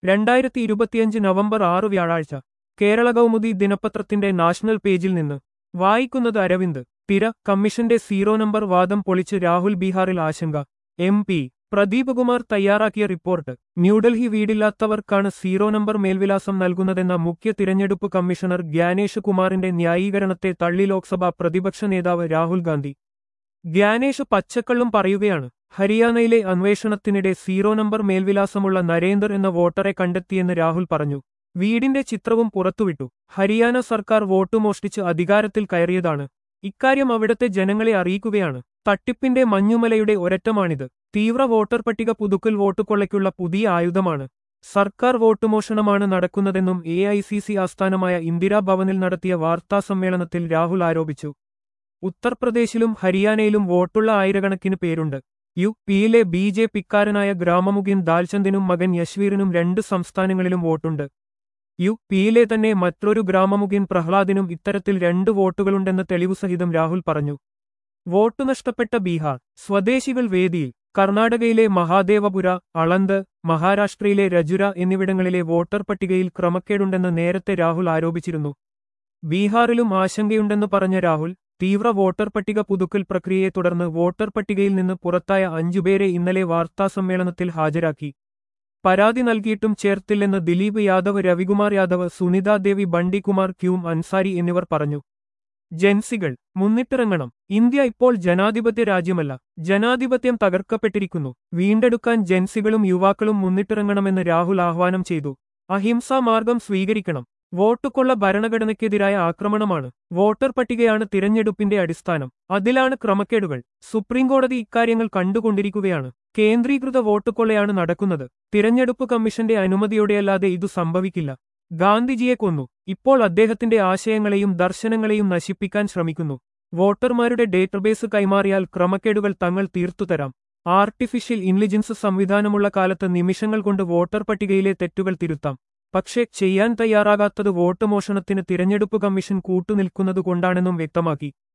രണ്ടായിരത്തി ഇരുപത്തിയഞ്ച് നവംബർ ആറ് വ്യാഴാഴ്ച കേരള കൗമുദി ദിനപത്രത്തിന്റെ നാഷണൽ പേജിൽ നിന്ന് വായിക്കുന്നത് അരവിന്ദ് തിര കമ്മീഷന്റെ സീറോ നമ്പർ വാദം പൊളിച്ച് രാഹുൽ ബീഹാറിൽ ആശങ്ക എം പി പ്രദീപ് കുമാർ തയ്യാറാക്കിയ റിപ്പോർട്ട് ന്യൂഡൽഹി വീടില്ലാത്തവർക്കാണ് സീറോ നമ്പർ മേൽവിലാസം നൽകുന്നതെന്ന മുഖ്യ തിരഞ്ഞെടുപ്പ് കമ്മീഷണർ ഗ്യാനേഷ് കുമാറിന്റെ ന്യായീകരണത്തെ തള്ളി ലോക്സഭ പ്രതിപക്ഷ നേതാവ് രാഹുൽ ഗാന്ധി ഗ്യാനേഷ് പച്ചക്കള്ളും പറയുകയാണ് ഹരിയാനയിലെ അന്വേഷണത്തിനിടെ സീറോ നമ്പർ മേൽവിലാസമുള്ള നരേന്ദർ എന്ന വോട്ടറെ കണ്ടെത്തിയെന്ന് രാഹുൽ പറഞ്ഞു വീടിന്റെ ചിത്രവും പുറത്തുവിട്ടു ഹരിയാന സർക്കാർ വോട്ട് മോഷ്ടിച്ച് അധികാരത്തിൽ കയറിയതാണ് ഇക്കാര്യം അവിടത്തെ ജനങ്ങളെ അറിയിക്കുകയാണ് തട്ടിപ്പിന്റെ മഞ്ഞുമലയുടെ ഒരറ്റമാണിത് തീവ്ര വോട്ടർ പട്ടിക പുതുക്കൽ വോട്ട് കൊള്ളയ്ക്കുള്ള പുതിയ ആയുധമാണ് സർക്കാർ വോട്ട് മോഷണമാണ് നടക്കുന്നതെന്നും എ ഐ സി സി ആസ്ഥാനമായ ഇന്ദിരാഭവനിൽ നടത്തിയ വാർത്താസമ്മേളനത്തിൽ രാഹുൽ ആരോപിച്ചു ഉത്തർപ്രദേശിലും ഹരിയാനയിലും വോട്ടുള്ള ആയിരക്കണക്കിന് പേരുണ്ട് യു പിയിലെ ബി ജെ പിക്കാരനായ ഗ്രാമമുഖ്യൻ ദാൽചന്ദിനും മകൻ യശ്വീറിനും രണ്ട് സംസ്ഥാനങ്ങളിലും വോട്ടുണ്ട് യു പിയിലെ തന്നെ മറ്റൊരു ഗ്രാമമുഖ്യൻ പ്രഹ്ലാദിനും ഇത്തരത്തിൽ രണ്ട് വോട്ടുകളുണ്ടെന്ന് തെളിവുസഹിതം രാഹുൽ പറഞ്ഞു വോട്ട് നഷ്ടപ്പെട്ട ബീഹാർ സ്വദേശികൾ വേദിയിൽ കർണാടകയിലെ മഹാദേവപുര അളന്ത് മഹാരാഷ്ട്രയിലെ രജുര എന്നിവിടങ്ങളിലെ വോട്ടർ പട്ടികയിൽ ക്രമക്കേടുണ്ടെന്ന് നേരത്തെ രാഹുൽ ആരോപിച്ചിരുന്നു ബീഹാറിലും ആശങ്കയുണ്ടെന്ന് പറഞ്ഞ രാഹുൽ തീവ്ര വോട്ടർ പട്ടിക പുതുക്കൽ പ്രക്രിയയെ തുടർന്ന് വോട്ടർ പട്ടികയിൽ നിന്ന് പുറത്തായ അഞ്ചുപേരെ ഇന്നലെ വാർത്താസമ്മേളനത്തിൽ ഹാജരാക്കി പരാതി നൽകിയിട്ടും ചേർത്തില്ലെന്ന് ദിലീപ് യാദവ് രവികുമാർ യാദവ് സുനിതാ ദേവി ബണ്ടികുമാർ ക്യൂം അൻസാരി എന്നിവർ പറഞ്ഞു ജൻസികൾ മുന്നിട്ടിറങ്ങണം ഇന്ത്യ ഇപ്പോൾ ജനാധിപത്യ രാജ്യമല്ല ജനാധിപത്യം തകർക്കപ്പെട്ടിരിക്കുന്നു വീണ്ടെടുക്കാൻ ജൻസികളും യുവാക്കളും മുന്നിട്ടിറങ്ങണമെന്ന് രാഹുൽ ആഹ്വാനം ചെയ്തു അഹിംസാ മാർഗം സ്വീകരിക്കണം വോട്ടുകൊള്ള ഭരണഘടനയ്ക്കെതിരായ ആക്രമണമാണ് വോട്ടർ പട്ടികയാണ് തിരഞ്ഞെടുപ്പിന്റെ അടിസ്ഥാനം അതിലാണ് ക്രമക്കേടുകൾ സുപ്രീംകോടതി ഇക്കാര്യങ്ങൾ കണ്ടുകൊണ്ടിരിക്കുകയാണ് കേന്ദ്രീകൃത വോട്ടുകൊള്ളയാണ് നടക്കുന്നത് തിരഞ്ഞെടുപ്പ് കമ്മീഷന്റെ അനുമതിയോടെയല്ലാതെ ഇതു സംഭവിക്കില്ല ഗാന്ധിജിയെ കൊന്നു ഇപ്പോൾ അദ്ദേഹത്തിന്റെ ആശയങ്ങളെയും ദർശനങ്ങളെയും നശിപ്പിക്കാൻ ശ്രമിക്കുന്നു വോട്ടർമാരുടെ ഡേറ്റാബേസ് കൈമാറിയാൽ ക്രമക്കേടുകൾ തങ്ങൾ തീർത്തുതരാം ആർട്ടിഫിഷ്യൽ ഇന്റലിജൻസ് സംവിധാനമുള്ള കാലത്ത് നിമിഷങ്ങൾ കൊണ്ട് വോട്ടർ പട്ടികയിലെ തെറ്റുകൾ തിരുത്താം പക്ഷേ ചെയ്യാൻ തയ്യാറാകാത്തത് വോട്ട് മോഷണത്തിന് തിരഞ്ഞെടുപ്പ് കമ്മീഷൻ കൂട്ടുനിൽക്കുന്നതുകൊണ്ടാണെന്നും വ്യക്തമാക്കി